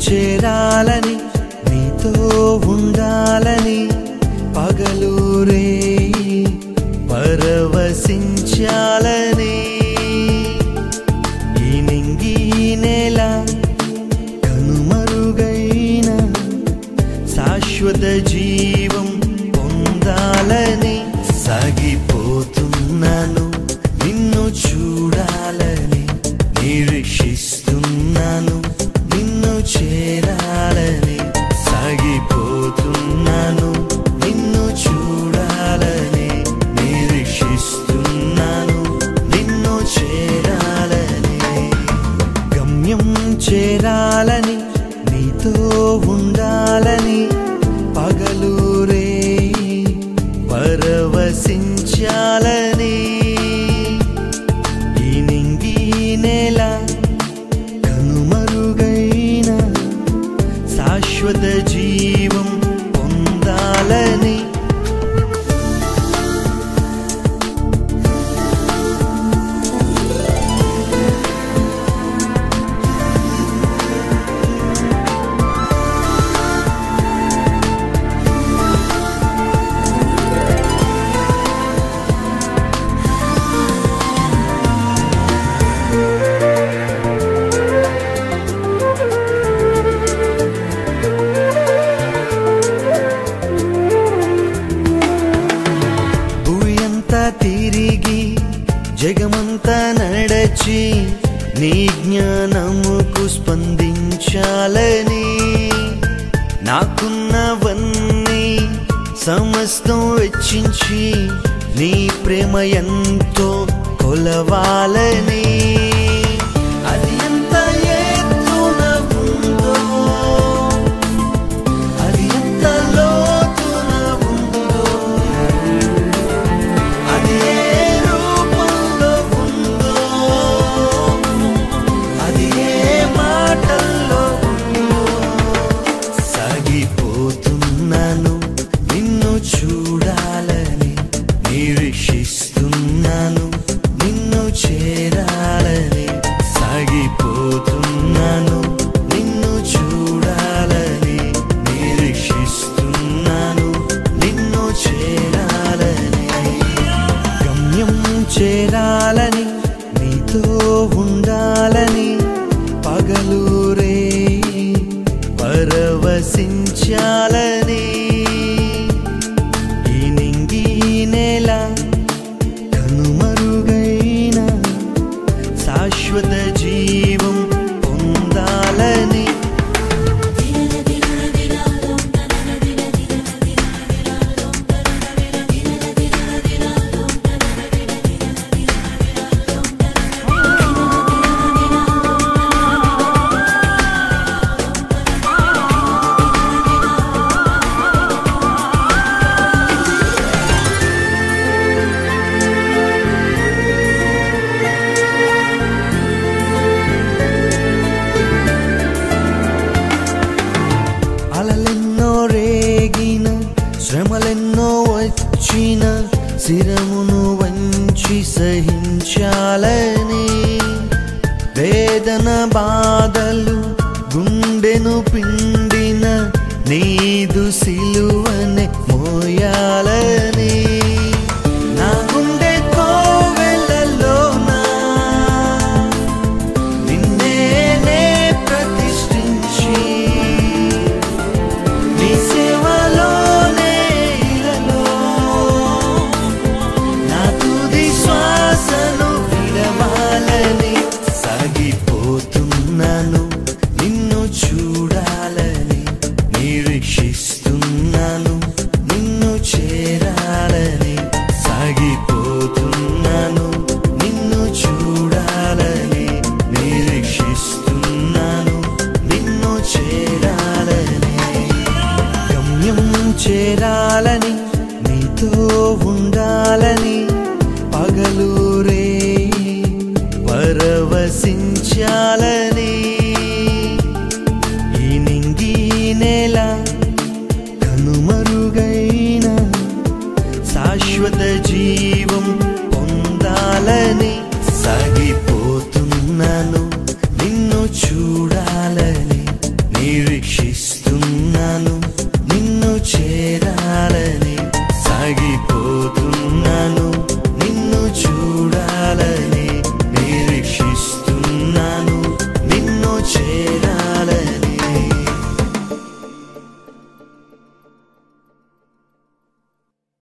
చేరాలని నీతో ఉండాలని పగలూరే పరవశించాలని ఈ నింగి నేల కనుమరుగైన శాశ్వత జీవం పొందాలని సాగిపోతున్నాను నిన్ను చూడాలని నిరీక్షిస్తున్నాను నిన్ను చేరాలని సాగిపోతున్నాను నిన్ను చూడాలని నిరీక్షిస్తున్నాను నిన్ను చేరాలని గమ్యం చేరాలని నీతో ఉండాలని పగలూరే పరవశించాలని ఈ నింగి నేల కనుమరుగైన శాశ్వత జీవం పొందాలని భూయంతా తిరిగి జగమంతా నడచి నీ జ్ఞానముకు స్పందించాలని నాకున్నవన్నీ సమస్తం వెచ్చించి నీ ప్రేమ ఎంతో కొలవాలని అది ఎంత ఎత్తున ఉందో అది ఎంత లోతున ఉందో అది ఏ రూపంలో ఉందో అది ఏ మాటల్లో ఉందో సాగిపోతున్నాను నిన్ను చూడాలని నిరీక్షిస్తున్నాను నిన్ను చేరాలని సాగిపోతున్నాను నిన్ను చూడాలని నిరీక్షిస్తున్నాను నిన్ను చేరాలని గమ్యం చేరాలని నీతో ఉండాలని పగలూరే పరవశించాలని ఈ నింగి నేల కనుమరుగైన శాశ్వత జీవం పొందాలని అలలెన్నో రేగిన శ్రమలెన్నో వచ్చిన శిరమును వంచి సహించాలని వేదన బాధలు గుండెను పిండిన నీదు సిలువనే మోయాలని నా గుండె కోవెలలోనా నిన్నేనే ప్రతిష్ఠించి నీ సేవలోనే ఇలలో నా తుది శ్వాసను విడవాలని సాగిపోతున్నాను నిన్ను చూడాలని నిరీక్షిస్తున్నాను నిన్ను చేరాలని సాగిపోతున్నాను నిన్ను చూడాలని నిరీక్షిస్తున్నాను నిన్ను చేరాలని గమ్యం చేరాలని నీతో ఉండాలని పగలూరే పరవశించాలని ఈ నింగి నేల కనుమరుగైన శాశ్వత జీవం పొందాలని సాగిపోతున్నాను నిన్ను చూడాలని నిరీక్షిస్తున్నాను వచ్చాను నిన్ను చేరాలని సాగిపో